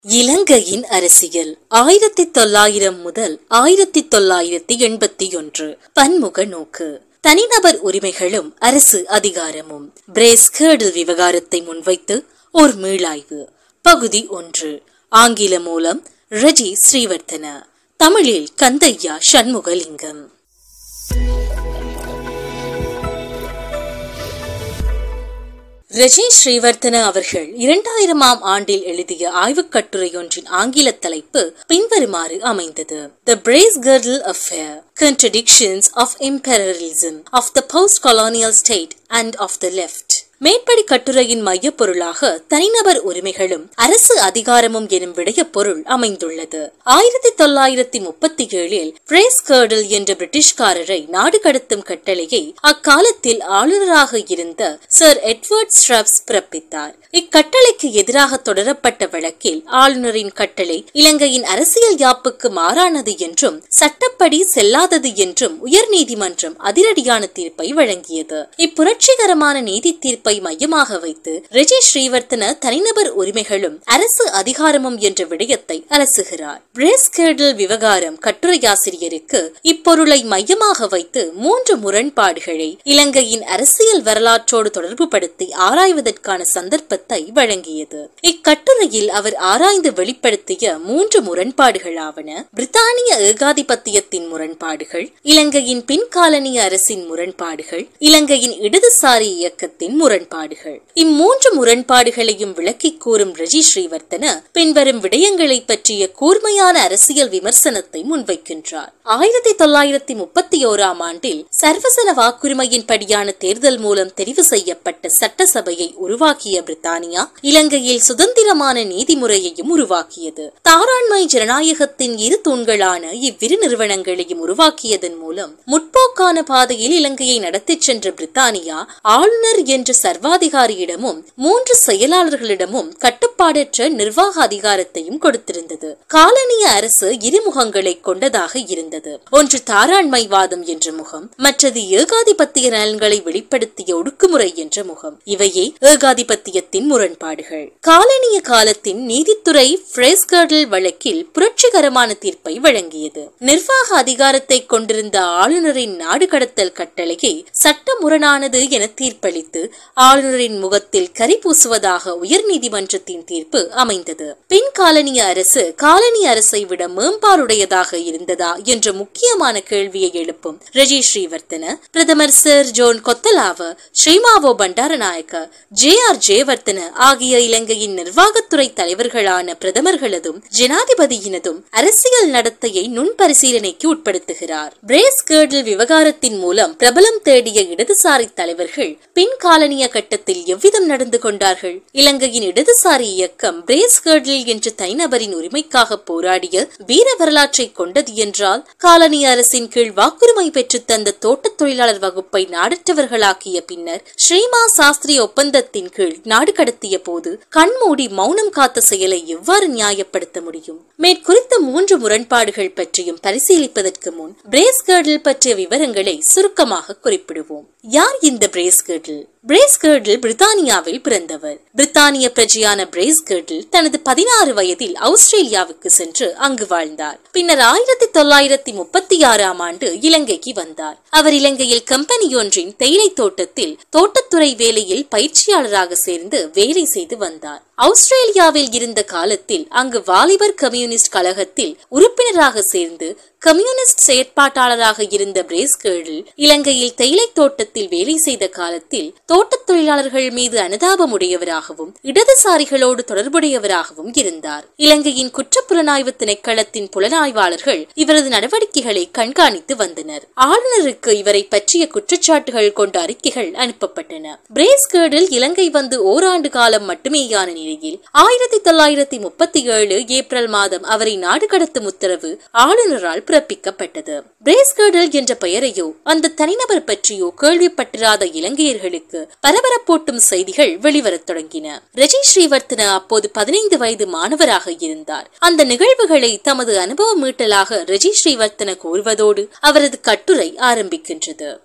இலங்கையின் அரசியல் ஆயிரத்தி தொள்ளாயிரம் முதல் ஆயிரத்தி தொள்ளாயிரத்தி எண்பத்தி ஒன்று பன்முக நோக்கு தனிநபர் உரிமைகளும் அரசு அதிகாரமும் பிரேஸ் கேர்டில் விவகாரத்தை முன்வைத்து ஒரு மீளாய்வு பகுதி ஒன்று ஆங்கில மூலம் ரஜி ஸ்ரீவர்த்தன தமிழில் கந்தையா சண்முகலிங்கம் ரஜி ஸ்ரீவர்த்தன அவர்கள் இரண்டாயிரமாம் ஆண்டில் எழுதிய ஆய்வுக் கட்டுரையொன்றின் ஆங்கில தலைப்பு பின்வருமாறு அமைந்தது the Bracegirdle affair contradictions of imperialism of the post-colonial state and of the left மேற்படி கட்டுரையின் மையப் பொருளாக தனிநபர் உரிமைகளும் அரசு அதிகாரமும் எனும் விடய பொருள் அமைந்துள்ளது ஆயிரத்தி தொள்ளாயிரத்தி முப்பத்தி ஏழில் பிரேஸ் கர்டல் என்ற பிரிட்டிஷ்காரரை நாடு கடத்தும் கட்டளையை அக்காலத்தில் ஆளுநராக இருந்த சர் எட்வர்ட் ஸ்ட்ராப்ஸ் பிறப்பித்தார் இக்கட்டளைக்கு எதிராக தொடரப்பட்ட வழக்கில் ஆளுநரின் கட்டளை இலங்கையின் அரசியல் யாப்புக்கு மாறானது என்றும் சட்டப்படி செல்லாதது என்றும் உயர்நீதிமன்றம் அதிரடியான தீர்ப்பை வழங்கியது இப்புரட்சிகரமான நீதி தீர்ப்பை மையமாக வைத்து ரெஜி ஸ்ரீவர்த்தன தனிநபர் உரிமைகளும் அரசு அதிகாரமும் என்ற விடயத்தை அலசுகிறார் பிரேஸ்கேர்டல் விவகாரம் கட்டுரையாசிரியருக்கு இப்பொருளை மையமாக வைத்து மூன்று முரண்பாடுகளை இலங்கையின் அரசியல் வரலாற்றோடு தொடர்புபடுத்தி ஆராய்வதற்கான சந்தர்ப்பத்தை வழங்கியது இக்கட்டுரையில் அவர் ஆராய்ந்து வெளிப்படுத்திய மூன்று முரண்பாடுகளாவன பிரித்தானிய ஏகாதிபத்தியத்தின் முரண்பாடுகள் இலங்கையின் பின்காலனிய அரசின் முரண்பாடுகள் இலங்கையின் இடதுசாரி இயக்கத்தின் முரண்பாடுகள் இம்மூன்று முரண்பாடுகளையும் விளக்கி கூறும் ரஜி ஸ்ரீவர்த்தன பின்வரும் விடயங்களை பற்றிய கூர்மையான அரசியல் விமர்சனத்தை முன்வைக்கின்றார் ஆயிரத்தி தொள்ளாயிரத்தி முப்பத்தி ஓராம் ஆண்டில் சர்வசன வாக்குரிமையின் படியான தேர்தல் மூலம் தெரிவு செய்யப்பட்ட சட்டசபையை உருவாக்கிய பிரித்தானியா இலங்கையில் சுதந்திரமான நீதிமுறையையும் உருவாக்கியது தாராண்மை ஜனநாயகத்தின் இரு தூண்களான இவ்விரு நிறுவனங்களையும் உருவாக்கியதன் மூலம் முற்போக்கான பாதையில் இலங்கையை நடத்திச் சென்ற பிரித்தானியா ஆளுநர் என்ற சர்வாதிகாரியிடமும் மூன்று செயலாளர்களிடமும் கட்டுப்பாடற்ற நிர்வாக அதிகாரத்தையும் கொடுத்திருந்தது காலனிய அரசு இருமுகங்களை கொண்டதாக இருந்தது ஒன்று தாராண்மைவாதம் என்ற முகம் மற்றது ஏகாதிபத்திய நலன்களை வெளிப்படுத்திய ஒடுக்குமுறை என்ற முகம் இவையே ஏகாதிபத்தியத்தின் முரண்பாடுகள் காலனிய காலத்தின் நீதித்துறை பிரேஸ்கர்டல் வழக்கில் புரட்சிகரமான தீர்ப்பை வழங்கியது நிர்வாக அதிகாரத்தை கொண்டிருந்த ஆளுநரின் நாடு கடத்தல் கட்டளையை சட்ட முரணானது என தீர்ப்பளித்து ஆளுநரின் முகத்தில் கரி பூசுவதாக உயர்நீதிமன்றத்தின் தீர்ப்பு அமைந்தது பின் காலனிய அரசு காலனி அரசை விட மேம்பாடுடையதாக இருந்ததா என்ற முக்கியமான கேள்வியை எழுப்பும் ரஜி ஸ்ரீவர்த்தன பிரதமர் sir John Kotelawala Sirimavo Bandaranaike J R Jayewardene ஆகிய இலங்கையின் நிர்வாகத்துறை தலைவர்களான பிரதமர்களதும் ஜனாதிபதியினதும் அரசியல் நடத்தையை நுண் பரிசீலனைக்கு உட்படுத்துகிறார் பிரேஸ் கேர்டில் விவகாரத்தின் மூலம் பிரபலம் தேடிய இடதுசாரி தலைவர்கள் பின் காலனிய கட்டத்தில் எவ்விதம் நடந்து கொண்டார்கள் இலங்கையின் இடதுசாரி இயக்கம் பிரேஸ் கேர்டில் என்ற தனிநபரின் உரிமைக்காக போராடிய வீர வரலாற்றை கொண்டது என்றால் காலனி அரசின் கீழ் வாக்குரிமை பெற்று தந்த தோட்டத் தொழிலாளர் வகுப்பை நாடற்றவர்களாக்கிய பின்னர் ஸ்ரீமா சாஸ்திரி ஒப்பந்தத்தின் கீழ் நாடு கடத்திய போது கண்மூடி மௌனம் காத்த செயலை எவ்வாறு நியாயப்படுத்த முடியும் மேற்குறித்த மூன்று முரண்பாடுகள் பற்றியும் பரிசீலிப்பதற்கு முன் பிரேஸ்கர்டில் பற்றிய விவரங்களை சுருக்கமாக குறிப்பிடுவோம் யார் இந்த பிரேஸ்கர்டில் பிரேஸ்கர்டில் பிரித்தானியாவில் பிறந்தவர் பிரித்தானிய பிரஜையான பிரேஸ்கர்டில் தனது பதினாறு வயதில் ஆஸ்திரேலியாவுக்கு சென்று அங்கு வாழ்ந்தார் பின்னர் ஆயிரத்தி தொள்ளாயிரத்தி முப்பத்தி ஆறாம் ஆண்டு இலங்கைக்கு வந்தார் அவர் இலங்கையில் கம்பெனி ஒன்றின் தேயிலை தோட்டத்தில் தோட்டத்துறை வேலையில் பயிற்சியாளராக சேர்ந்து வேலை செய்து வந்தார் ஆஸ்திரேலியாவில் இருந்த காலத்தில் அங்கு வாலிபர் கம்யூனிஸ்ட் கழகத்தில் உறுப்பினராக சேர்ந்து கம்யூனிஸ்ட் செயற்பாட்டாளராக இருந்த பிரேஸ்கேர்டில் இலங்கையில் தேயிலை தோட்டத்தில் வேலை செய்த காலத்தில் தோட்டத் தொழிலாளர்கள் மீது அனுதாபமுடையவராகவும் இடதுசாரிகளோடு தொடர்புடையவராகவும் இருந்தார் இலங்கையின் குற்றப்புலனாய்வு திணைக்களத்தின் புலனாய்வாளர்கள் இவரது நடவடிக்கைகளை கண்காணித்து வந்தனர் ஆளுநருக்கு இவரை பற்றிய குற்றச்சாட்டுகள் கொண்ட அறிக்கைகள் அனுப்பப்பட்டன பிரேஸ்கேர்டில் இலங்கை வந்து ஓராண்டு காலம் மட்டுமேயான நிலையில் ஆயிரத்தி தொள்ளாயிரத்தி முப்பத்தி ஏழு ஏப்ரல் மாதம் அவரை நாடு கடத்தும் உத்தரவு ஆளுநரால் பிறப்பிக்கப்பட்டது பிரேஸ்கர்டல் என்ற பெயரையோ அந்த தனிநபர் பற்றியோ கேள்விப்பட்டிராத இலங்கையர்களுக்கு பரபரப்பூட்டும் செய்திகள் வெளிவரத் தொடங்கின ரஜி ஸ்ரீவர்த்தன அப்போது பதினைந்து வயது மாணவராக இருந்தார் அந்த நிகழ்வுகளை தமது அனுபவ மீட்டலாக ரஜி ஸ்ரீவர்த்தன கூறுவதோடு அவரது கட்டுரை ஆரம்பிக்கின்றது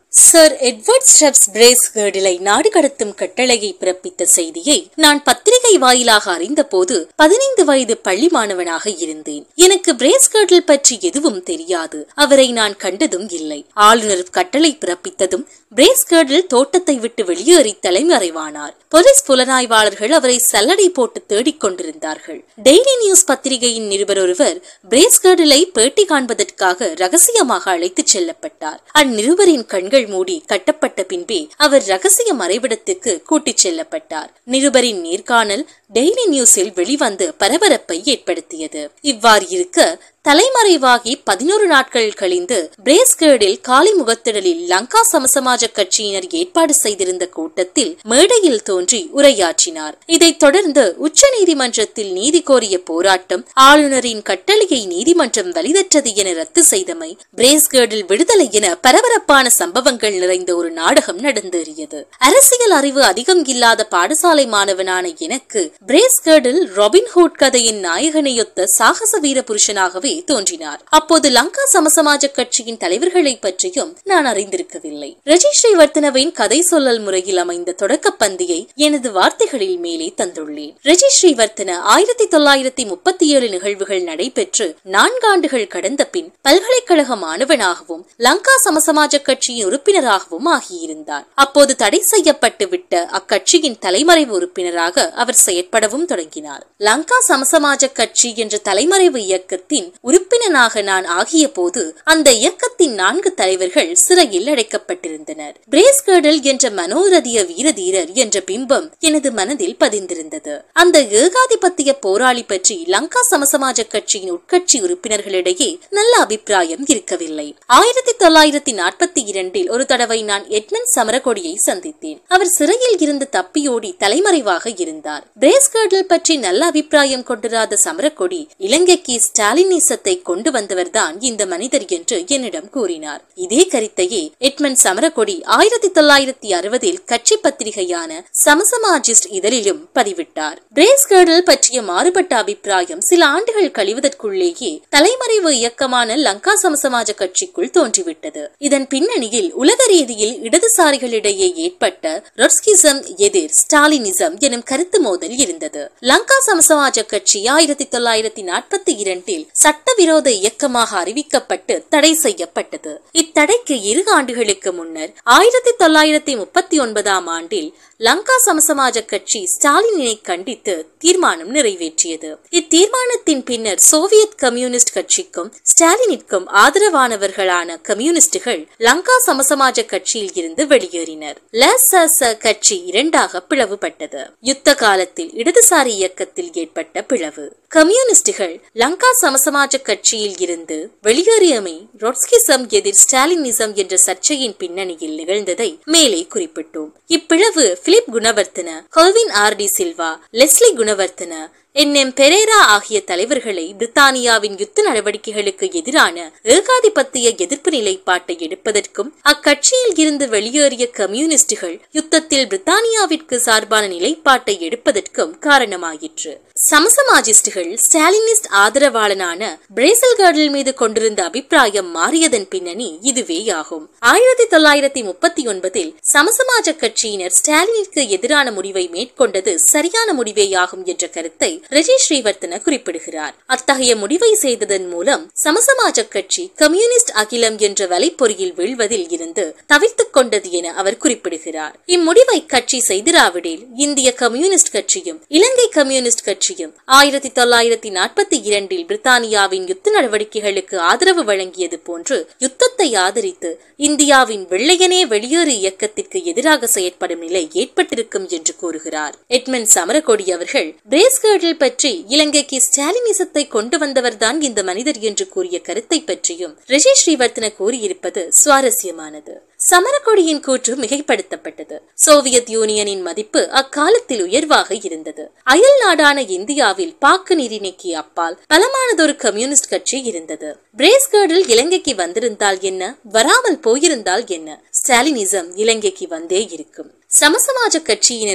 சர் எட்வர்ட் ஸ்டெப்ஸ் பிரேஸ் கேர்டிலை நாடு கடத்தும் கட்டளையை பிறப்பித்த செய்தியை நான் பத்திரிகை வாயிலாக அறிந்தபோது பதினைந்து வயது பள்ளி மாணவனாக இருந்தேன் எனக்கு பிரேஸ் கேர்டில் பற்றி எதுவும் தெரியாது அவரை நான் கண்டதும் இல்லை ஆளுநர் கட்டளை பிறப்பித்ததும் பிரேஸ் கேர்டில் தோட்டத்தை விட்டு வெளியேறி தலைமறைவானார் போலீஸ் புலனாய்வாளர்கள் அவரை சல்லடை போட்டு தேடிக் கொண்டிருந்தார்கள் டெய்லி நியூஸ் பத்திரிகையின் நிருபர் ஒருவர் பிரேஸ் கேர்டிலை பேட்டி காண்பதற்காக ரகசியமாக அழைத்துச் செல்லப்பட்டார் அந்நிருபரின் கண்கள் மூடி கட்டப்பட்ட பின்பே அவர் ரகசிய மறைவிடத்திற்கு கூட்டிச் செல்லப்பட்டார் நிருபரின் நேர்காணல் டெய்லி நியூஸில் வெளிவந்து பரபரப்பை ஏற்படுத்தியது இவ்வாறு இருக்க தலைமறைவாகி பதினோரு நாட்கள் கழிந்து பிரேஸ்கேர்டில் காலி முகத்திடலில் லங்கா சமசமாஜ கட்சியினர் ஏற்பாடு செய்திருந்த கூட்டத்தில் மேடையில் தோன்றி உரையாற்றினார் இதைத் தொடர்ந்து உச்ச நீதிமன்றத்தில் நீதி கோரிய போராட்டம் ஆளுநரின் கட்டளையை நீதிமன்றம் வலிதற்றது என ரத்து செய்தமை பிரேஸ்கேர்டில் விடுதலை என பரபரப்பான சம்பவங்கள் நிறைந்த ஒரு நாடகம் நடந்தேறியது அரசியல் அறிவு அதிகம் இல்லாத பாடசாலை மாணவனான எனக்கு பிரேஸ்கேர்டில் ராபின்ஹுட் கதையின் நாயகனையொத்த சாகச வீர புருஷனாகவே தோன்றினார் அப்போது லங்கா சமசமாஜ கட்சியின் தலைவர்களை பற்றியும் நான் அறிந்திருக்கவில்லை ரஜி ஸ்ரீவர்த்தனவின் கதை சொல்லல் முறையில் அமைந்த தொடக்க பந்தியை எனது வார்த்தைகளில் மேலே தந்துள்ளேன் ரஜி ஸ்ரீவர்த்தன ஆயிரத்தி தொள்ளாயிரத்தி முப்பத்தி ஏழு நிகழ்வுகள் நடைபெற்று நான்காண்டுகள் கடந்த பின் பல்கலைக்கழக மாணவனாகவும் லங்கா சமசமாஜ கட்சியின் உறுப்பினராகவும் ஆகியிருந்தார் அப்போது தடை செய்யப்பட்டு விட்ட அக்கட்சியின் தலைமறைவு உறுப்பினராக அவர் செயற்படவும் தொடங்கினார் லங்கா சமசமாஜ கட்சி என்ற தலைமறைவு இயக்கத்தின் உறுப்பினனாக நான் ஆகிய போது அந்த இயக்கத்தின் நான்கு தலைவர்கள் சிறையில் அடைக்கப்பட்டிருந்தனர் பிரேஸ்கேடல் என்ற மனோரதிய வீரதீரர் என்ற பிம்பம் எனது மனதில் பதிந்திருந்தது அந்த ஏகாதிபத்திய போராளி பற்றி லங்கா சமசமாஜ கட்சியின் உட்கட்சி உறுப்பினர்களிடையே நல்ல அபிப்பிராயம் இருக்கவில்லை ஆயிரத்தி தொள்ளாயிரத்தி நாற்பத்தி இரண்டில் ஒரு தடவை நான் எட்மன் சமரகொடியை சந்தித்தேன் அவர் சிறையில் இருந்து தப்பியோடி தலைமறைவாக இருந்தார் பிரேஸ்கேடல் பற்றி நல்ல அபிப்பிராயம் கொண்டிராத சமரகொடி இலங்கைக்கு ஸ்டாலினிசத்தை கொண்டு வந்தவர்தான் இந்த மனிதர் என்று என்னிடம் கூறினார் இதே கருத்தையே எட்மன் சமரகொடி ஆயிரத்தி தொள்ளாயிரத்தி அறுபதில் கட்சி பத்திரிகையான சமசமாஜிஸ்ட் இதழிலும் பதிவிட்டார் பிரேஸ்கேடல் பற்றிய மாறுபட்ட அபிப்பிராயம் சில ஆண்டுகள் கழிவதற்குள்ளேயே தலைமறைவு இயக்கமான லங்கா சமசமாஜ கட்சிக்குள் தோன்றிவிட்டது இதன் பின்னணியில் உலக ரீதியில் இடதுசாரிகளிடையே ஏற்பட்ட ரொட்ஸ்கிசம் எதிர் ஸ்டாலினிசம் எனும் கருத்து மோதல் இருந்தது லங்கா சமசமாஜ கட்சி ஆயிரத்தி தொள்ளாயிரத்தி நாற்பத்தி இரண்டில் சட்டவிரோத இயக்கமாக அறிவிக்கப்பட்டு தடை செய்யப்பட்டது இத்தடைக்கு இரு ஆண்டுகளுக்கு முன்னர் ஆயிரத்தி தொள்ளாயிரத்தி முப்பத்தி ஒன்பதாம் ஆண்டில் லங்கா சமசமாஜ கட்சி ஸ்டாலினை கண்டித்து தீர்மானம் நிறைவேற்றியது இத்தீர்மானத்தின் பின்னர் சோவியத் கம்யூனிஸ்ட் கட்சிக்கும் ஸ்டாலினிற்கும் ஆதரவானவர்களான கம்யூனிஸ்டுகள் லங்கா சமசமாஜ கட்சியில் இருந்து வெளியேறினர் லசச கட்சி இரண்டாக பிளவுபட்டது யுத்த காலத்தில் இடதுசாரி இயக்கத்தில் ஏற்பட்ட பிளவு கம்யூனிஸ்டுகள் லங்கா சமசமாஜ கட்சியில் இருந்து வெளியேறியமை ரொட்ஸ்கிசம் எதிர் ஸ்டாலினிசம் என்ற சர்ச்சையின் பின்னணியில் நிகழ்ந்ததை மேலே குறிப்பிட்டோம் இப்பிளவு Philip Gunawardena Colvin R de Silva Leslie Gunawardena N Perera ஆகிய தலைவர்களை பிரித்தானியாவின் யுத்த நடவடிக்கைகளுக்கு எதிரான ஏகாதிபத்திய எதிர்ப்பு நிலைப்பாட்டை எடுப்பதற்கும் அக்கட்சியில் இருந்து வெளியேறிய கம்யூனிஸ்டுகள் யுத்தத்தில் பிரித்தானியாவிற்கு சார்பான நிலைப்பாட்டை எடுப்பதற்கும் காரணமாயிற்று சமசமாஜிஸ்டுகள் ஸ்டாலினிஸ்ட் ஆதரவாளனான பிரேசில் கார்டில் மீது கொண்டிருந்த அபிப்பிராயம் மாறியதன் பின்னணி இதுவேயாகும் ஆயிரத்தி தொள்ளாயிரத்தி முப்பத்தி ஒன்பதில் சமசமாஜ கட்சியினர் ஸ்டாலினிற்கு எதிரான முடிவை மேற்கொண்டது சரியான முடிவேயாகும் என்ற கருத்தை ரஜி ஸ்ரீவர்த்தன குறிப்பிடுகிறார் அத்தகைய முடிவை செய்ததன் மூலம் சமசமாஜ கட்சி கம்யூனிஸ்ட் அகிலம் என்ற வலைப்பொறியில் வீழ்வதில் இருந்து தவிர்த்துக் கொண்டது என அவர் குறிப்பிடுகிறார் இம்முடிவை கட்சி செய்திராவிடில் இந்திய கம்யூனிஸ்ட் கட்சியும் இலங்கை கம்யூனிஸ்ட் கட்சியும் ஆயிரத்தி தொள்ளாயிரத்தி நாற்பத்தி இரண்டில் பிரித்தானியாவின் யுத்த நடவடிக்கைகளுக்கு ஆதரவு வழங்கியது போன்று யுத்தத்தை ஆதரித்து இந்தியாவின் வெள்ளையனே வெளியேறு இயக்கத்திற்கு எதிராக செயற்படும் நிலை ஏற்பட்டிருக்கும் என்று கூறுகிறார் எட்மன் சமரகொடி அவர்கள் பிரேஸ்கேர்டில் பற்றி இலங்கைக்கு ஸ்டாலினிசத்தை கொண்டு வந்தவர்தான் இந்த மனிதர் என்று கூறிய கருத்தை பற்றியும் ரிஷி ஸ்ரீவர்த்தன கூறியிருப்பது சுவாரஸ்யமானது சமரகொடியின் கூற்று மிகைப்படுத்தப்பட்டது சோவியத் யூனியனின் மதிப்பு அக்காலத்தில் உயர்வாக இருந்தது அயல் நாடான இந்தியாவில் பாக்கு நீரிணைக்கு அப்பால் பலமானதொரு கம்யூனிஸ்ட் கட்சி இருந்தது பிரேஸ்கர்டில் இலங்கைக்கு வந்திருந்தால் என்ன வராமல் போயிருந்தால் என்ன ஸ்டாலினிசம் இலங்கைக்கு வந்தே இருக்கும் சமசமாஜ கட்சியினரிடம்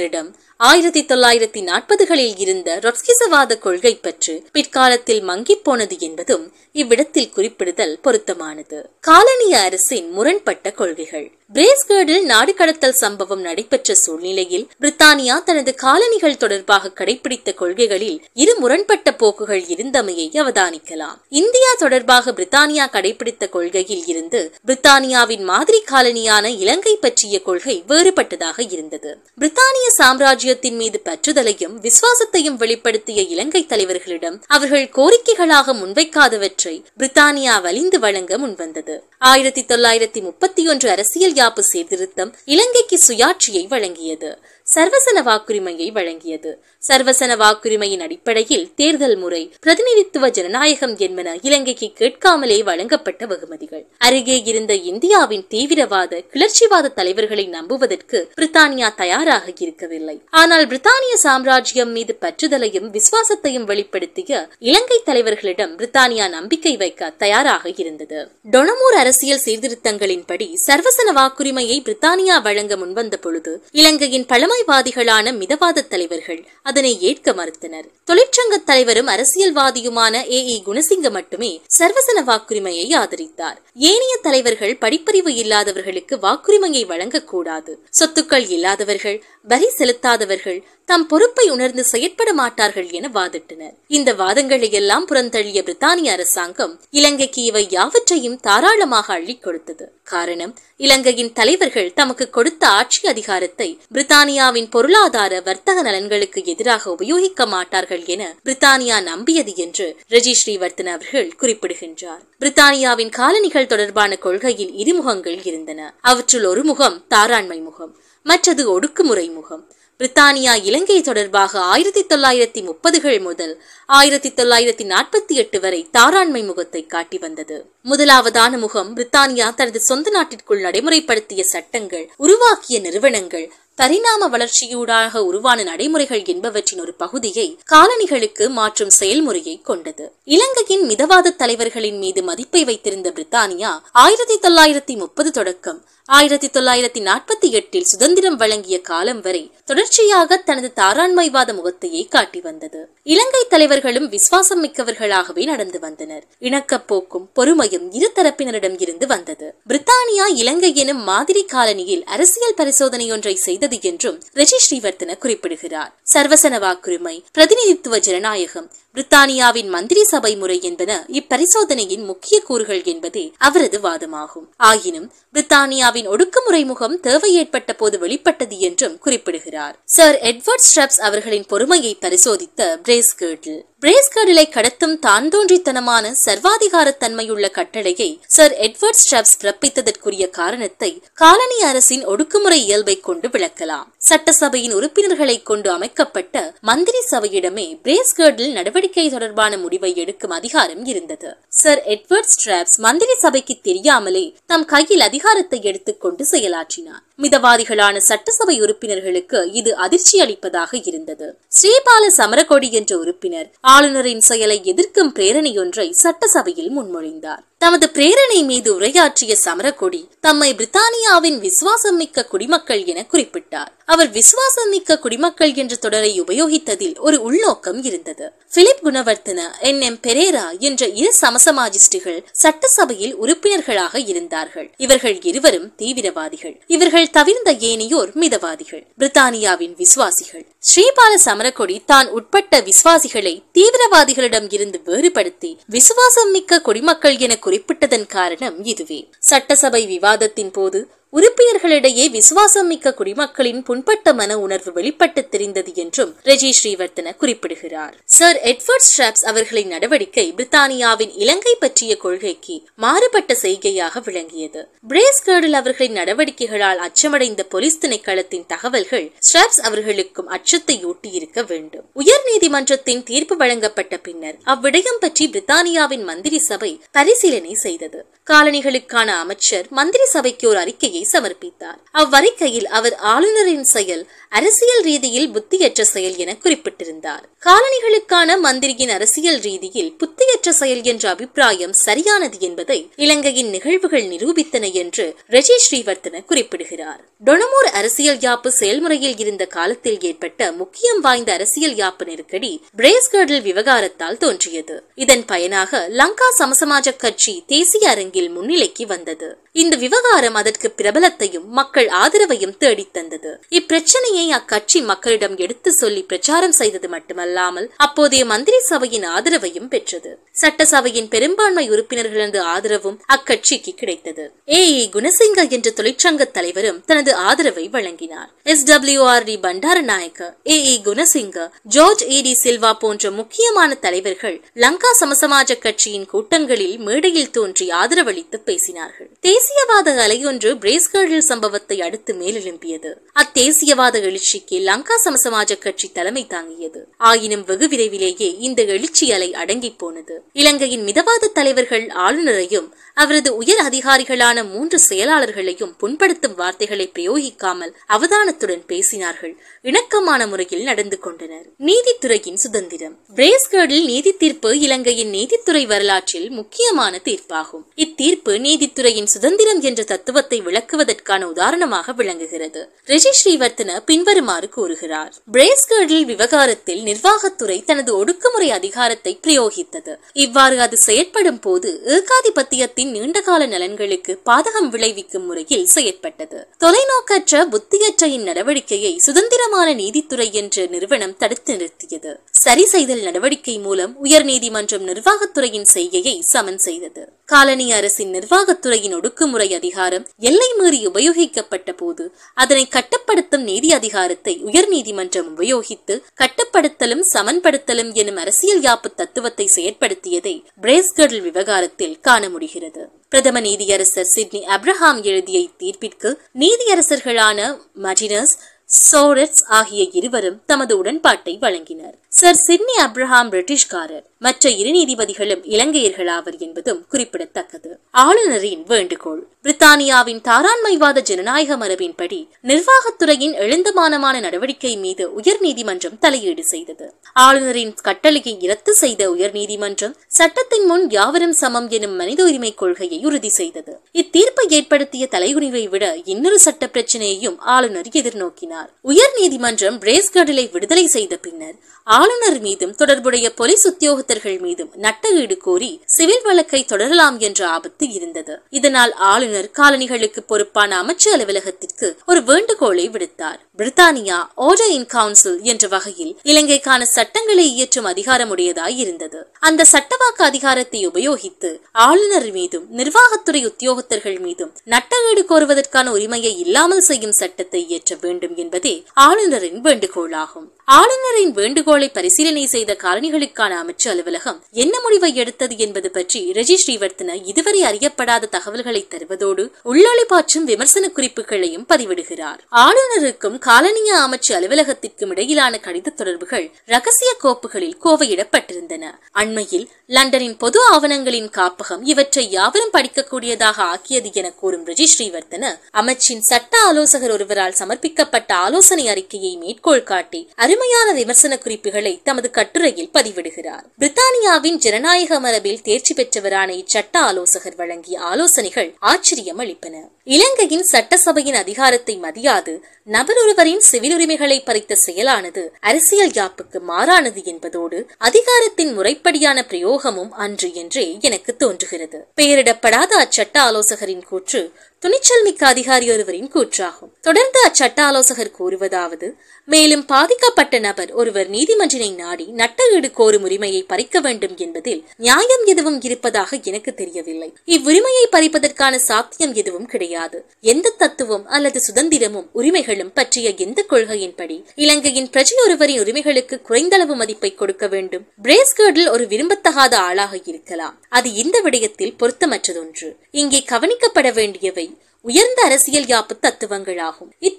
ஆயிரத்தி தொள்ளாயிரத்தி நாற்பதுகளில் இருந்த ரொட்ஸ்கிசவாத கொள்கை பற்று பிற்காலத்தில் மங்கிப் போனது என்பதும் இவ்விடத்தில் குறிப்பிடுதல் பொருத்தமானது காலனிய அரசின் முரண்பட்ட கொள்கைகள் பிரேஸ்கர்டில் நாடு கடத்தல் சம்பவம் நடைபெற்ற சூழ்நிலையில் பிரித்தானியா தனது காலனிகள் தொடர்பாக கடைபிடித்த கொள்கைகளில் இரு முரண்பட்ட போக்குகள் இருந்தமையை அவதானிக்கலாம் இந்தியா தொடர்பாக பிரித்தானியா கடைபிடித்த கொள்கையில் இருந்து பிரித்தானியாவின் மாதிரி காலனியான இலங்கை பற்றிய கொள்கை வேறுபட்டதாக இருந்தது பிரித்தானிய சாம்ராஜ்யத்தின் மீது பற்றுதலையும் விசுவாசத்தையும் வெளிப்படுத்திய இலங்கை தலைவர்களிடம் அவர்கள் கோரிக்கைகளாக முன்வைக்காதவற்றை பிரித்தானியா வலிந்து வழங்க முன்வந்தது ஆயிரத்தி தொள்ளாயிரத்தி முப்பத்தி ஒன்று அரசியல் யாப்பு சீர்திருத்தம் இலங்கைக்கு சுயாட்சியை வழங்கியது சர்வசன வாக்குரிமையை வழங்கியது சர்வசன வாக்குரிமையின் அடிப்படையில் தேர்தல் முறை பிரதிநிதித்துவ ஜனநாயகம் என்பன இலங்கைக்கு கேட்காமலே வழங்கப்பட்ட வெகுமதிகள் அருகே இருந்த இந்தியாவின் தீவிரவாத கிளர்ச்சிவாத தலைவர்களை நம்புவதற்கு பிரித்தானியா தயாராக இருக்கவில்லை ஆனால் பிரித்தானிய சாம்ராஜ்யம் மீது பற்றுதலையும் விசுவாசத்தையும் வெளிப்படுத்திய இலங்கை தலைவர்களிடம் பிரித்தானியா நம்பிக்கை வைக்க தயாராக இருந்தது டொனமூர் அரசியல் சீர்திருத்தங்களின்படி சர்வசன வாக்குரிமையை பிரித்தானியா வழங்க முன்வந்த பொழுது இலங்கையின் பழமைவாதிகளான மிதவாத தலைவர்கள் அதனை ஏற்க மறுத்தனர் தொழிற்சங்க தலைவரும் அரசியல்வாதியுமான ஏ இ குணசிங்க மட்டுமே சர்வசன வாக்குரிமையை ஆதரித்தார் ஏனைய தலைவர்கள் படிப்பறிவு இல்லாதவர்களுக்கு வாக்குரிமையை வழங்கக்கூடாது சொத்துக்கள் இல்லாதவர்கள் வரி செலுத்தாதவர்கள் தம் பொறுப்பை உணர்ந்து செயற்பட மாட்டார்கள் என வாதிட்டனர் இந்த வாதங்களை எல்லாம் புறந்தள்ளிய பிரித்தானிய அரசாங்கம் இலங்கைக்கு இவை யாவற்றையும் தாராளமாக அள்ளிக் கொடுத்தது காரணம் இலங்கையின் தலைவர்கள் தமக்கு கொடுத்த ஆட்சி அதிகாரத்தை பிரித்தானியாவின் பொருளாதார வர்த்தக நலன்களுக்கு எதிராக உபயோகிக்க மாட்டார்கள் என பிரித்தானியா நம்பியது என்று ரஜி ஸ்ரீவர்த்தன் அவர்கள் குறிப்பிடுகின்றார் பிரித்தானியாவின் காலனிகள் தொடர்பான கொள்கையில் இருமுகங்கள் இருந்தன அவற்றுள் ஒரு முகம் தாராண்மை முகம் மற்றது ஒடுக்குமுறை முகம் பிரித்தானியா இலங்கை தொடர்பாக ஆயிரத்தி தொள்ளாயிரத்தி முப்பதுகள் முதல் ஆயிரத்தி தொள்ளாயிரத்தி நாற்பத்தி எட்டு வரை தாராண்மை முகத்தை காட்டி வந்தது முதலாவதான முகம் பிரித்தானியா தனது சொந்த நாட்டிற்குள் நடைமுறைப்படுத்திய சட்டங்கள் உருவாக்கிய நிறுவனங்கள் பரிணாம வளர்ச்சியூடாக உருவான நடைமுறைகள் என்பவற்றின் ஒரு பகுதியை காலனிகளுக்கு மாற்றும் செயல்முறையை கொண்டது இலங்கையின் மிதவாத தலைவர்களின் மீது மதிப்பை வைத்திருந்த பிரித்தானியா ஆயிரத்தி தொள்ளாயிரத்தி முப்பது தொடக்கம் ஆயிரத்தி தொள்ளாயிரத்தி நாற்பத்தி எட்டில் சுதந்திரம் வழங்கிய காலம் வரை தொடர்ச்சியாக தனது தாராண்மைவாத முகத்தையே காட்டி வந்தது இலங்கை தலைவர்களும் விசுவாசம் மிக்கவர்களாகவே நடந்து வந்தனர் இணக்கப்போக்கும் பொறுமையும் இரு தரப்பினரிடம் இருந்து வந்தது பிரித்தானியா இலங்கை எனும் மாதிரி காலனியில் அரசியல் பரிசோதனை ஒன்றை செய்தது என்றும் ரெஜி ஸ்ரீவர்த்தன குறிப்பிடுகிறார் சர்வசன வாக்குரிமை பிரதிநிதித்துவ ஜனநாயகம் பிரித்தானியாவின் மந்திரி சபை முறை என்பன இப்பரிசோதனையின் முக்கிய கூறுகள் என்பதே அவரது வாதமாகும் ஆயினும் பிரித்தானியாவின் ஒடுக்குமுறை முகம் தேவை ஏற்பட்ட போது வெளிப்பட்டது என்றும் குறிப்பிடுகிறார் சர் எட்வர்ட் ஸ்ட்ரப்ஸ் அவர்களின் பொறுமையை பரிசோதித்த பிரேஸ்கர்டில் பிரேஸ்கர்டிலை கடத்தும் தான் தோன்றித்தனமான சர்வாதிகார தன்மையுள்ள கட்டளையை சர் எட்வர்ட் ஸ்ட்ரப்ஸ் பிறப்பித்ததற்குரிய காரணத்தை காலனி அரசின் ஒடுக்குமுறை இயல்பை கொண்டு விளக்கலாம் சட்டசபையின் உறுப்பினர்களை கொண்டு அமைக்கப்பட்ட மந்திரி சபையிடமே பிரேஸ்கர்டில் நடவடிக்கை தொடர்பான முடிவை எடுக்கும் அதிகாரம் இருந்தது சர் எட்வர்ட் ஸ்ட்ராப்ஸ் மந்திரி சபைக்கு தெரியாமலே தம் கையில் அதிகாரத்தை எடுத்துக்கொண்டு செயலாற்றினார் மிதவாதிகளான சட்டசபை உறுப்பினர்களுக்கு இது அதிர்ச்சி அளிப்பதாக இருந்தது ஸ்ரீபால சமரகொடி என்ற உறுப்பினர் ஆளுநரின் செயலை எதிர்க்கும் பிரேரணையொன்றை சட்டசபையில் முன்மொழிந்தார் தமது பிரேரணை மீது உரையாற்றிய சமரகொடி தம்மை பிரித்தானியாவின் விசுவாசம் மிக்க குடிமக்கள் என குறிப்பிட்டார் அவர் விசுவாசம் மிக்க குடிமக்கள் என்ற தொடரை உபயோகித்ததில் ஒரு உள்நோக்கம் இருந்தது Philip Gunawardena N M Perera என்ற இரு சமசமாஜிஸ்டுகள் சட்டசபையில் உறுப்பினர்களாக இருந்தார்கள் இவர்கள் இருவரும் தீவிரவாதிகள் இவர்கள் தவிர்ந்த ஏனையோர் மிதவாதிகள் பிரித்தானியாவின் விசுவாசிகள் ஸ்ரீபால சமரகொடி தான் உட்பட்ட விசுவாசிகளை தீவிரவாதிகளிடம் இருந்து வேறுபடுத்தி விசுவாசம் மிக்க குடிமக்கள் என குறிப்பிட்டதன் காரணம் இதுவே சட்டசபை விவாதத்தின் போது உறுப்பினர்களிடையே விசுவாசம் மிக்க குடிமக்களின் புண்பட்ட மன உணர்வு வெளிப்பட்டு தெரிந்தது என்றும் ரெஜி ஸ்ரீவர்த்தன குறிப்பிடுகிறார் சர் எட்வர்ட் ஸ்ட்ராப்ஸ் அவர்களின் நடவடிக்கை பிரித்தானியாவின் இலங்கை பற்றிய கொள்கைக்கு மாறுபட்ட செய்கையாக விளங்கியது பிரேஸ்கர்டில் அவர்களின் நடவடிக்கைகளால் அச்சமடைந்த போலீஸ் திணைக்களத்தின் தகவல்கள் ஸ்ட்ராப்ஸ் அவர்களுக்கும் அச்சத்தை ஊட்டியிருக்க வேண்டும் உயர் நீதிமன்றத்தின் தீர்ப்பு வழங்கப்பட்ட பின்னர் அவ்விடயம் பற்றி பிரித்தானியாவின் மந்திரி சபை பரிசீலனை செய்தது காலனிகளுக்கான அமைச்சர் மந்திரி சபைக்கு ஒரு அறிக்கையை சமர்ப்பித்தார் அவ்வறிக்கையில் அவர் ஆளுநரின் செயல் அரசியல் ரீதியில் புத்தியற்ற செயல் என குறிப்பிட்டிருந்தார் காலனிகளுக்கான மந்திரியின் அரசியல் ரீதியில் புத்தியற்ற செயல் என்ற அபிப்பிராயம் சரியானது என்பதை இலங்கையின் நிகழ்வுகள் நிரூபித்தன என்று ரெஜி ஸ்ரீவர்த்தன குறிப்பிடுகிறார் டொனமூர் அரசியல் யாப்பு செயல்முறையில் இருந்த காலத்தில் ஏற்பட்ட முக்கியம் வாய்ந்த அரசியல் யாப்பு நெருக்கடி பிரேஸ்கர்டில் விவகாரத்தால் தோன்றியது இதன் பயனாக லங்கா சமசமாஜ கட்சி தேசிய அரங்கில் முன்னிலைக்கு வந்தது இந்த விவகாரம் அதற்கு பிரபலத்தையும் மக்கள் ஆதரவையும் தேடித் தந்தது இப்பிரச்சனையை அக்கட்சி மக்களிடம் எடுத்து சொல்லி பிரச்சாரம் செய்தது மட்டுமல்லாமல் அப்போதைய மந்திரி சபையின் ஆதரவையும் பெற்றது சட்டசபையின் பெரும்பான்மை உறுப்பினர்களது ஆதரவும் அக்கட்சிக்கு கிடைத்தது ஏ இ குணசிங்க என்ற தொழிற்சங்க தலைவரும் தனது ஆதரவை வழங்கினார் S W R D Bandaranaike A E Goonesinghe George A de Silva போன்ற முக்கியமான தலைவர்கள் லங்கா சமசமாஜ கட்சியின் கூட்டங்களில் மேடையில் தோன்றி ஆதரவளித்து பேசினார்கள் தேசியவாத அலையொன்று பிரேஸ்கர்டில் சம்பவத்தை அடுத்து மேலெழும்பியது அத்தேசியவாத எழுச்சிக்கு லங்கா சமசமாஜ கட்சி தலைமை தாங்கியது ஆயினும் வெகு விரைவிலேயே இந்த எழுச்சி அலை அடங்கி போனது இலங்கையின் மிதவாத தலைவர்கள் ஆளுநரையும் அவரது உயர் அதிகாரிகளான மூன்று செயலாளர்களையும் புண்படுத்தும் வார்த்தைகளை பிரயோகிக்காமல் அவதானத்துடன் பேசினார்கள் இணக்கமான முறையில் நடந்து கொண்டனர் நீதித்துறையின் சுதந்திரம் பிரேஸ்கர்டில் நீதி தீர்ப்பு இலங்கையின் நீதித்துறை வரலாற்றில் முக்கியமான தீர்ப்பாகும் இத்தீர்ப்பு நீதித்துறையின் சுதந்திரம் என்ற தத்துவத்தை விளக்குவதற்கான உதாரணமாக விளங்குகிறது ரிஷி ஸ்ரீவர்த்தன பின்வருமாறு கூறுகிறார் பிரேஸ்கர்டில் விவகாரத்தில் நிர்வாகத்துறை தனது ஒடுக்குமுறை அதிகாரத்தை பிரயோகித்தது இவ்வாறு அது செயற்படும் போது ஏகாதிபத்தியத்தின் நீண்டகால நலன்களுக்கு பாதகம் விளைவிக்கும் முறையில் செயற்பட்டது தொலைநோக்கற்ற புத்தியற்ற இந்நடவடிக்கையை சுதந்திரமான நீதித்துறை என்ற நிறுவனம் தடுத்து நிறுத்தியது சரி செய்தல் நடவடிக்கை மூலம் உயர் நீதிமன்றம் நிர்வாகத்துறையின் செய்கையை சமன் செய்தது காலனி அரசின் நிர்வாகத்துறையின் ஒடுக்குமுறை அதிகாரம் எல்லை மீறி உபயோகிக்கப்பட்ட போது அதனை கட்டுப்படுத்தும் நீதி அதிகாரத்தை உயர் நீதிமன்றம் உபயோகித்து கட்டுப்படுத்தலும் சமன்படுத்தலும் எனும் அரசியல் யாப்பு தத்துவத்தை செயற்படுத்தியதை பிரேஸ்கர்டில் விவகாரத்தில் காண முடிகிறது பிரதம நீதியரசர் சிட்னி அப்ரஹாம் எழுதிய தீர்ப்பிற்கு நீதியரசர்களான மடினஸ் சோரட்ஸ் ஆகிய இருவரும் தமது உடன்பாட்டை வழங்கினர் சர் சிட்னி அப்ரஹாம் பிரிட்டிஷ்காரர் மற்ற இரு நீதிபதிகளும் இலங்கையர்களாவர் என்பதும் குறிப்பிடத்தக்கது ஆளுநரின் வேண்டுகோள் பிரித்தானியாவின் தாராண்மைவாத ஜனநாயக மரபின்படி நிர்வாகத்துறையின் எழுந்தமானமான நடவடிக்கை மீது உயர் நீதிமன்றம் தலையீடு செய்தது ஆளுநரின் கட்டளையை ரத்து செய்த உயர் நீதிமன்றம் சட்டத்தின் முன் யாவரும் சமம் எனும் மனித உரிமை கொள்கையை உறுதி செய்தது இத்தீர்ப்பை ஏற்படுத்திய தலைகுனிவை விட இன்னொரு சட்ட பிரச்சனையையும் ஆளுநர் எதிர்நோக்கினார் உயர் நீதிமன்றம் பிரேஸ்கர்டிலை விடுதலை செய்த பின்னர் ஆளுநர் மீதும் தொடர்புடைய போலீஸ் உத்தியோகத்தர்கள் மீதும் நட்டஈடு கோரி சிவில் வழக்கை தொடரலாம் என்ற ஆபத்து இருந்தது இதனால் ஆளுநர் காலனிகளுக்கு பொறுப்பான அமைச்சு அலுவலகத்திற்கு ஒரு வேண்டுகோளை விடுத்தார் பிரித்தானியா ஆர்டர் இன் கவுன்சில் என்ற வகையில் இலங்கைக்கான சட்டங்களை இயற்றும் அதிகாரமுடையதாய் இருந்தது அந்த சட்டவாக்க அதிகாரத்தை உபயோகித்து ஆளுநர் மீதும் நிர்வாகத்துறை உத்தியோகத்தர்கள் மீதும் நட்டஈடு கோருவதற்கான உரிமையை இல்லாமல் செய்யும் சட்டத்தை இயற்ற வேண்டும் என்பதே ஆளுநரின் வேண்டுகோளாகும் ஆளுநரின் வேண்டுகோளை பரிசீலனை செய்த காலனிகளுக்கான அமைச்சு அலுவலகம் என்ன முடிவை எடுத்தது என்பது பற்றி ரெஜி ஸ்ரீவர்த்தன இதுவரை அறியப்படாத தகவல்களை தருவதோடு உள்ளொளி பாற்றும் விமர்சன குறிப்புகளையும் பதிவிடுகிறார் ஆளுநருக்கும் காலனிய அமைச்சு அலுவலகத்திற்கும் இடையிலான கடித தொடர்புகள் ரகசிய கோப்புகளில் கோவையிடப்பட்டிருந்தன அண்மையில் லண்டனின் பொது ஆவணங்களின் காப்பகம் இவற்றை யாவரும் படிக்கக்கூடியதாக ஆக்கியது என கூறும் ரெஜி ஸ்ரீவர்த்தன அமைச்சின் சட்ட ஆலோசகர் ஒருவரால் சமர்ப்பிக்கப்பட்ட ஆலோசனை அறிக்கையை மேற்கோள் காட்டி அருமையான விமர்சன குறிப்புகளை தமது கட்டுரையில் பதிவிடுகிறார் பிரித்தானியாவின் ஜனநாயக மரபில் தேர்ச்சி பெற்றவரான இச்சட்ட ஆலோசகர் வழங்கிய ஆலோசனைகள் ஆச்சரியம் அளிப்பன இலங்கையின் சட்டசபையின் அதிகாரத்தை மதியாது நபரொருவரின் சிவில் உரிமைகளை பறித்த செயலானது அரசியல் யாப்புக்கு மாறானது என்பதோடு அதிகாரத்தின் முறைப்படியான பிரயோகமும் அன்று என்றே எனக்கு தோன்றுகிறது பெயரிடப்படாத அச்சட்ட ஆலோசகரின் கூற்று துணிச்சல் மிக்க அதிகாரி ஒருவரின் கூற்றாகும் தொடர்ந்து அச்சட்ட ஆலோசகர் கூறுவதாவது மேலும் பாதிக்கப்பட்ட நபர் ஒருவர் நீதிமன்றினை நாடி நட்டஈடு கோரும் உரிமையை பறிக்க வேண்டும் என்பதில் நியாயம் எதுவும் இருப்பதாக எனக்கு தெரியவில்லை இவ்வுரிமையை பறிப்பதற்கான சாத்தியம் எதுவும் கிடையாது எந்த தத்துவம் அல்லது சுதந்திரமும் உரிமைகளும் பற்றிய எந்த கொள்கையின்படி இலங்கையின் பிரஜை ஒருவரின் உரிமைகளுக்கு குறைந்தளவு மதிப்பை கொடுக்க வேண்டும் பிரேஸ்கர்டில் ஒரு விரும்பத்தகாத ஆளாக இருக்கலாம் அது இந்த விடயத்தில் பொருத்தமற்றதொன்று இங்கே கவனிக்கப்பட வேண்டியவை உயர்ந்த அரசியல் யாப்பு தத்துவங்களாகும்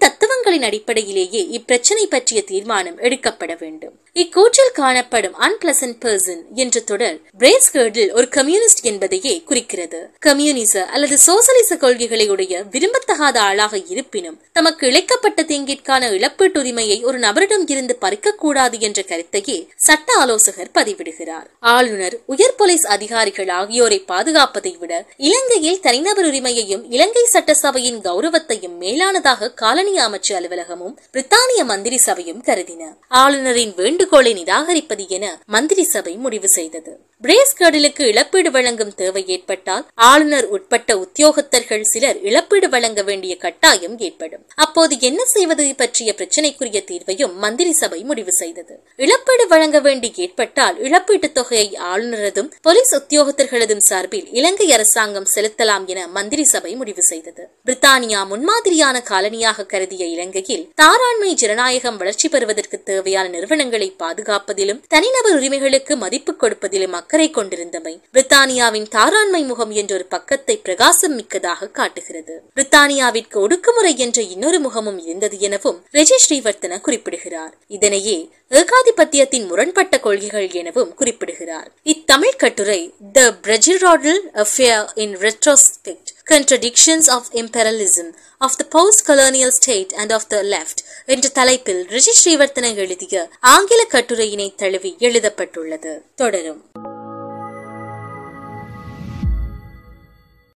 இத்தத்துவங்களின் அடிப்படையிலேயே இப்பிரச்சனை பற்றிய தீர்மானம் எடுக்கப்பட வேண்டும் இக்கூற்றில் காணப்படும் அன்பிளசன்ட் பர்சன் என்ற தொடர் பிரேஸ்கர்டில் ஒரு கம்யூனிஸ்ட் என்பதையே குறிக்கிறது கம்யூனிச அல்லது சோசலிச கொள்கைகளை உடைய விரும்பத்தகாத ஆளாக இருப்பினும் தமக்கு இழைக்கப்பட்ட தீங்கிற்கான இழப்பீட்டுரிமையை ஒரு நபரிடம் இருந்து பறிக்கக்கூடாது என்ற கருத்தையே சட்ட ஆலோசகர் பதிவிடுகிறார் ஆளுநர் உயர் போலீஸ் அதிகாரிகள் ஆகியோரை பாதுகாப்பதை விட இலங்கையில் தனிநபர் உரிமையையும் இலங்கை சட்டசபையின் கௌரவத்தையும் மேலானதாக காலனி அமைச்சு அலுவலகமும் பிரித்தானிய மந்திரி சபையும் கருதின ஆளுநரின் வேண்டுகோளை நிராகரிப்பது என மந்திரி சபை முடிவு செய்தது பிரேஸ்கர்டலுக்கு இழப்பீடு வழங்கும் தேவை ஏற்பட்டால் ஆளுநர் உட்பட்ட உத்தியோகத்தர்கள் சிலர் இழப்பீடு வழங்க வேண்டிய கட்டாயம் ஏற்படும் அப்போது என்ன செய்வது பற்றிய பிரச்சினைக்குரிய தீர்வையும் மந்திரி சபை முடிவு செய்தது இழப்பீடு வழங்க வேண்டி ஏற்பட்டால் இழப்பீட்டுத் தொகையை ஆளுநரதும் போலீஸ் உத்தியோகத்தர்களதும் சார்பில் இலங்கை அரசாங்கம் செலுத்தலாம் என மந்திரி சபை முடிவு செய்தது பிரித்தானியா முன்மாதிரியான காலனியாக கருதிய இலங்கையில் தாராண்மை ஜனநாயகம் வளர்ச்சி பெறுவதற்கு தேவையான நிறுவனங்களை பாதுகாப்பதிலும் தனிநபர் உரிமைகளுக்கு மதிப்பு கொடுப்பதிலும் அக்கறை கொண்டிருந்தமை பிரித்தானியாவின் தாராண்மை முகம் என்ற ஒரு பக்கத்தை பிரகாசம் மிக்கதாக காட்டுகிறது பிரித்தானியாவிற்கு ஒடுக்குமுறை என்ற இன்னொரு முகமும் இருந்தது எனவும் ரெஜி ஸ்ரீவர்த்தன குறிப்பிடுகிறார் இதனையே ஏகாதிபத்தியத்தின் முரண்பட்ட கொள்கைகள் எனவும் குறிப்பிடுகிறார் இத்தமிழ் கட்டுரை the Bracegirdle affair in retrospect contradictions of imperialism of the post-colonial state and of the left என்ற தலைப்பில் ரிஷி ஸ்ரீவர்த்தன எழுதிய ஆங்கில கட்டுரையினை தழுவி எழுதப்பட்டுள்ளது தொடரும்